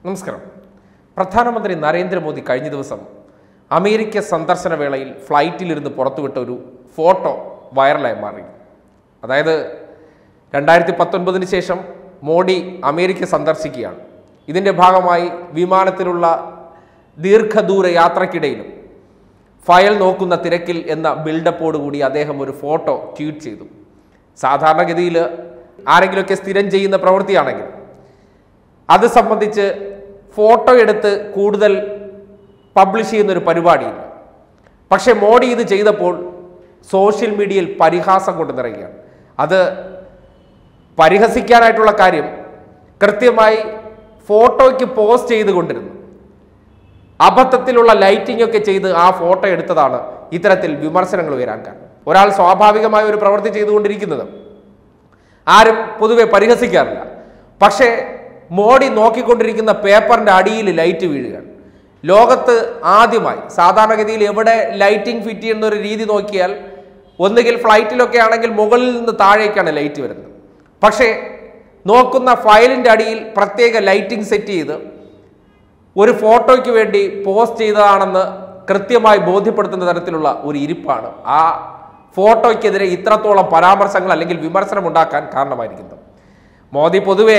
നമസ്കാരം പ്രധാനമന്ത്രി നരേന്ദ്രമോദി കഴിഞ്ഞ ദിവസം അമേരിക്ക സന്ദർശന വേളയിൽ ഫ്ലൈറ്റിലിരുന്ന് പുറത്തുവിട്ട ഒരു ഫോട്ടോ വൈറലായി മാറി അതായത് രണ്ടായിരത്തി പത്തൊൻപതിന് ശേഷം മോഡി അമേരിക്ക സന്ദർശിക്കുകയാണ് ഇതിൻ്റെ ഭാഗമായി വിമാനത്തിലുള്ള ദീർഘദൂര യാത്രക്കിടയിലും ഫയൽ നോക്കുന്ന തിരക്കിൽ എന്ന ബിൽഡപ്പോടുകൂടി അദ്ദേഹം ഒരു ഫോട്ടോ ട്വീറ്റ് ചെയ്തു സാധാരണഗതിയിൽ ആരെങ്കിലുമൊക്കെ സ്ഥിരം ചെയ്യുന്ന പ്രവൃത്തിയാണെങ്കിൽ അത് സംബന്ധിച്ച് ഫോട്ടോ എടുത്ത് കൂടുതൽ പബ്ലിഷ് ചെയ്യുന്ന ഒരു പരിപാടിയില്ല പക്ഷേ മോഡി ഇത് ചെയ്തപ്പോൾ സോഷ്യൽ മീഡിയയിൽ പരിഹാസം കൊണ്ട് നിറയുകയാണ് അത് പരിഹസിക്കാനായിട്ടുള്ള കാര്യം കൃത്യമായി ഫോട്ടോയ്ക്ക് പോസ്റ്റ് ചെയ്തുകൊണ്ടിരുന്നു അബദ്ധത്തിലുള്ള ലൈറ്റിംഗ് ഒക്കെ ചെയ്ത് ആ ഫോട്ടോ എടുത്തതാണ് ഇത്തരത്തിൽ വിമർശനങ്ങൾ ഉയരാൻ കാരണം ഒരാൾ സ്വാഭാവികമായ ഒരു പ്രവൃത്തി ചെയ്തുകൊണ്ടിരിക്കുന്നത് ആരും പൊതുവെ പരിഹസിക്കാറില്ല പക്ഷേ മോഡി നോക്കിക്കൊണ്ടിരിക്കുന്ന പേപ്പറിന്റെ അടിയിൽ ലൈറ്റ് വീഴുകയാണ് ലോകത്ത് ആദ്യമായി സാധാരണഗതിയിൽ എവിടെ ലൈറ്റിംഗ് ഫിറ്റ് ചെയ്യുന്ന ഒരു രീതി നോക്കിയാൽ ഒന്നുകിൽ ഫ്ലൈറ്റിലൊക്കെ ആണെങ്കിൽ മുകളിൽ നിന്ന് താഴേക്കാണ് ലൈറ്റ് വരുന്നത് പക്ഷേ നോക്കുന്ന ഫയലിന്റെ അടിയിൽ പ്രത്യേക ലൈറ്റിംഗ് സെറ്റ് ചെയ്ത് ഒരു ഫോട്ടോയ്ക്ക് വേണ്ടി പോസ്റ്റ് ചെയ്തതാണെന്ന് കൃത്യമായി ബോധ്യപ്പെടുത്തുന്ന തരത്തിലുള്ള ഒരു ഇരിപ്പാണ് ആ ഫോട്ടോയ്ക്കെതിരെ ഇത്രത്തോളം പരാമർശങ്ങൾ അല്ലെങ്കിൽ വിമർശനം ഉണ്ടാക്കാൻ കാരണമായിരിക്കുന്നത് മോദി പൊതുവെ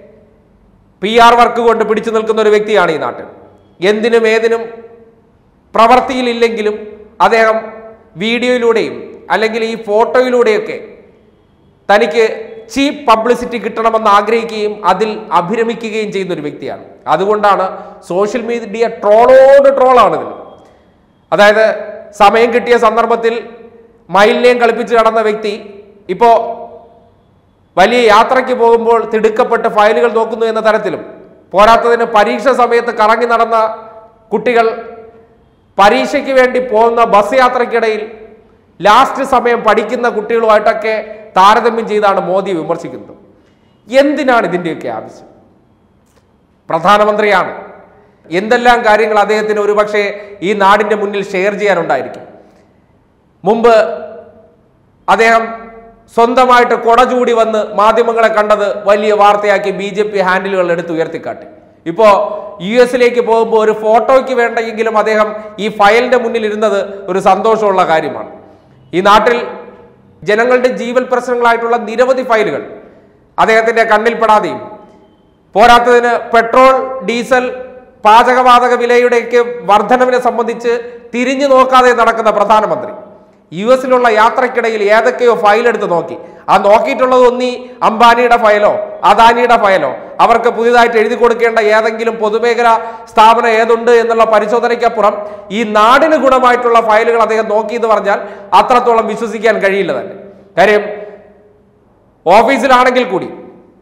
പി ആർ വർക്ക് കൊണ്ട് പിടിച്ചു നിൽക്കുന്ന ഒരു വ്യക്തിയാണ് ഈ നാട്ടിൽ എന്തിനും ഏതിനും പ്രവൃത്തിയിലില്ലെങ്കിലും അദ്ദേഹം വീഡിയോയിലൂടെയും അല്ലെങ്കിൽ ഈ ഫോട്ടോയിലൂടെയൊക്കെ തനിക്ക് ചീപ്പ് പബ്ലിസിറ്റി കിട്ടണമെന്ന് ആഗ്രഹിക്കുകയും അതിൽ അഭിരമിക്കുകയും ചെയ്യുന്ന ഒരു വ്യക്തിയാണ് അതുകൊണ്ടാണ് സോഷ്യൽ മീഡിയ ട്രോളോട് ട്രോളാണ് ഇതിൽ അതായത് സമയം കിട്ടിയ സന്ദർഭത്തിൽ മൈലിനെയും കളിപ്പിച്ച് നടന്ന വ്യക്തി ഇപ്പോൾ വലിയ യാത്രയ്ക്ക് പോകുമ്പോൾ തിടുക്കപ്പെട്ട് ഫയലുകൾ നോക്കുന്നു എന്ന തരത്തിലും പോരാത്തതിന് പരീക്ഷ സമയത്ത് കറങ്ങി നടന്ന കുട്ടികൾ പരീക്ഷയ്ക്ക് വേണ്ടി പോകുന്ന ബസ് യാത്രയ്ക്കിടയിൽ ലാസ്റ്റ് സമയം പഠിക്കുന്ന കുട്ടികളുമായിട്ടൊക്കെ താരതമ്യം ചെയ്താണ് മോദി വിമർശിക്കുന്നത് എന്തിനാണ് ഇതിൻ്റെയൊക്കെ ആവശ്യം പ്രധാനമന്ത്രിയാണ് എന്തെല്ലാം കാര്യങ്ങൾ അദ്ദേഹത്തിന് ഒരുപക്ഷെ ഈ നാടിൻ്റെ മുന്നിൽ ഷെയർ ചെയ്യാനുണ്ടായിരിക്കും മുമ്പ് അദ്ദേഹം സ്വന്തമായിട്ട് കൊട ചൂടി വന്ന് മാധ്യമങ്ങളെ കണ്ടത് വലിയ വാർത്തയാക്കി ബി ജെ പി ഹാൻഡിലുകൾ എടുത്ത് ഉയർത്തിക്കാട്ടി ഇപ്പോ യു എസിലേക്ക് പോകുമ്പോൾ ഒരു ഫോട്ടോയ്ക്ക് വേണ്ടെങ്കിലും അദ്ദേഹം ഈ ഫയലിന്റെ മുന്നിൽ ഇരുന്നത് ഒരു സന്തോഷമുള്ള കാര്യമാണ് ഈ നാട്ടിൽ ജനങ്ങളുടെ ജീവൽ പ്രശ്നങ്ങളായിട്ടുള്ള നിരവധി ഫയലുകൾ അദ്ദേഹത്തിന്റെ കണ്ണിൽപ്പെടാതെയും പോരാത്തതിന് പെട്രോൾ ഡീസൽ പാചകവാതക വിലയുടെയൊക്കെ വർധനവിനെ സംബന്ധിച്ച് തിരിഞ്ഞു നോക്കാതെ നടക്കുന്ന പ്രധാനമന്ത്രി യു എസിലുള്ള യാത്രക്കിടയിൽ ഏതൊക്കെയോ ഫയൽ എടുത്ത് നോക്കി ആ നോക്കിയിട്ടുള്ളത് ഒന്നീ അംബാനിയുടെ ഫയലോ അദാനിയുടെ ഫയലോ അവർക്ക് പുതിയതായിട്ട് എഴുതി കൊടുക്കേണ്ട ഏതെങ്കിലും പൊതുമേഖലാ സ്ഥാപനം ഏതുണ്ട് എന്നുള്ള പരിശോധനയ്ക്കപ്പുറം ഈ നാടിന് ഗുണമായിട്ടുള്ള ഫയലുകൾ അദ്ദേഹം നോക്കി എന്ന് പറഞ്ഞാൽ അത്രത്തോളം വിശ്വസിക്കാൻ കഴിയില്ല തന്നെ കാര്യം ഓഫീസിലാണെങ്കിൽ കൂടി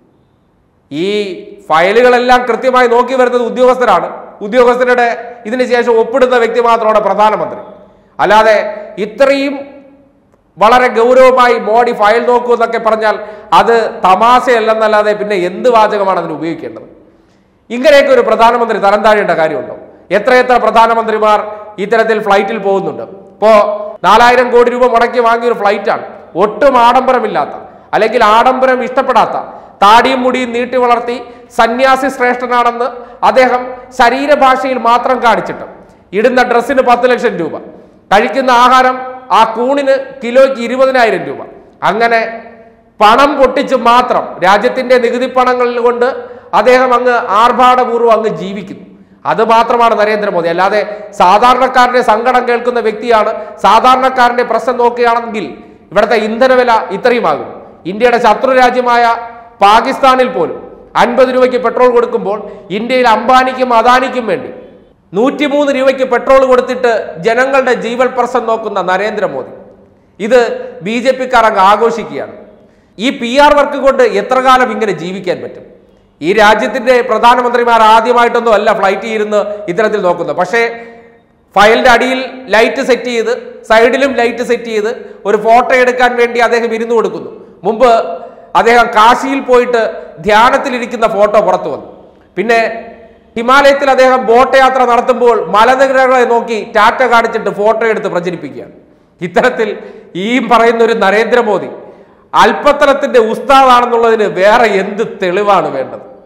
ഈ ഫയലുകളെല്ലാം കൃത്യമായി നോക്കി വരുന്നത് ഉദ്യോഗസ്ഥരാണ് ഉദ്യോഗസ്ഥരുടെ ഇതിന് ശേഷം ഒപ്പിടുന്ന വ്യക്തി മാത്രമാണ് പ്രധാനമന്ത്രി അല്ലാതെ ഇത്രയും വളരെ ഗൗരവമായി മോഡി ഫയൽ നോക്കൂ എന്നൊക്കെ പറഞ്ഞാൽ അത് തമാശയല്ലെന്നല്ലാതെ പിന്നെ എന്ത് വാചകമാണ് അതിന് ഉപയോഗിക്കേണ്ടത് ഇങ്ങനെയൊക്കെ ഒരു പ്രധാനമന്ത്രി തരം താഴേണ്ട കാര്യമുണ്ടോ എത്രയെത്ര പ്രധാനമന്ത്രിമാർ ഇത്തരത്തിൽ ഫ്ലൈറ്റിൽ പോകുന്നുണ്ട് ഇപ്പോ നാലായിരം കോടി രൂപ മുടക്കി വാങ്ങിയ ഒരു ഫ്ലൈറ്റാണ് ഒട്ടും ആഡംബരമില്ലാത്ത അല്ലെങ്കിൽ ആഡംബരം ഇഷ്ടപ്പെടാത്ത താടിയും മുടിയും നീട്ടി വളർത്തി സന്യാസി ശ്രേഷ്ഠനാണെന്ന് അദ്ദേഹം ശരീരഭാഷയിൽ മാത്രം കാണിച്ചിട്ട് ഇടുന്ന ഡ്രസ്സിന് പത്ത് ലക്ഷം രൂപ കഴിക്കുന്ന ആഹാരം ആ കൂണിന് കിലോയ്ക്ക് ഇരുപതിനായിരം രൂപ അങ്ങനെ പണം പൊട്ടിച്ച് മാത്രം രാജ്യത്തിന്റെ നികുതി പണങ്ങളിൽ കൊണ്ട് അദ്ദേഹം അങ്ങ് ആർഭാടപൂർവ്വം അങ്ങ് ജീവിക്കുന്നു അത് മാത്രമാണ് നരേന്ദ്രമോദി അല്ലാതെ സാധാരണക്കാരന്റെ സങ്കടം കേൾക്കുന്ന വ്യക്തിയാണ് സാധാരണക്കാരന്റെ പ്രശ്നം നോക്കുകയാണെങ്കിൽ ഇവിടുത്തെ ഇന്ധനവില ഇത്രയുമാകും ഇന്ത്യയുടെ ശത്രു രാജ്യമായ പാകിസ്ഥാനിൽ പോലും അൻപത് രൂപയ്ക്ക് പെട്രോൾ കൊടുക്കുമ്പോൾ ഇന്ത്യയിൽ അംബാനിക്കും അദാനിക്കും വേണ്ടി നൂറ്റിമൂന്ന് രൂപയ്ക്ക് പെട്രോൾ കൊടുത്തിട്ട് ജനങ്ങളുടെ ജീവൽ പ്രശ്നം നോക്കുന്ന നരേന്ദ്രമോദി ഇത് ബി ജെ പിക്കാർ അങ്ങ് ആഘോഷിക്കുകയാണ് ഈ പി ആർ വർക്ക് കൊണ്ട് എത്ര കാലം ഇങ്ങനെ ജീവിക്കാൻ പറ്റും ഈ രാജ്യത്തിന്റെ പ്രധാനമന്ത്രിമാർ ആദ്യമായിട്ടൊന്നും അല്ല ഫ്ലൈറ്റ് ഇരുന്ന് ഇത്തരത്തിൽ നോക്കുന്നത് പക്ഷേ ഫയലിന്റെ അടിയിൽ ലൈറ്റ് സെറ്റ് ചെയ്ത് സൈഡിലും ലൈറ്റ് സെറ്റ് ചെയ്ത് ഒരു ഫോട്ടോ എടുക്കാൻ വേണ്ടി അദ്ദേഹം ഇരുന്നു കൊടുക്കുന്നു മുമ്പ് അദ്ദേഹം കാശിയിൽ പോയിട്ട് ധ്യാനത്തിലിരിക്കുന്ന ഫോട്ടോ പുറത്തു വന്നു പിന്നെ ഹിമാലയത്തിൽ അദ്ദേഹം ബോട്ട് യാത്ര നടത്തുമ്പോൾ മലനിരകളെ നോക്കി ടാറ്റ കാണിച്ചിട്ട് ഫോട്ടോ എടുത്ത് പ്രചരിപ്പിക്കുകയാണ് ഇത്തരത്തിൽ ഈ പറയുന്ന ഒരു നരേന്ദ്രമോദി അല്പത്തരത്തിന്റെ ഉസ്താദാണെന്നുള്ളതിന് വേറെ എന്ത് തെളിവാണ് വേണ്ടത്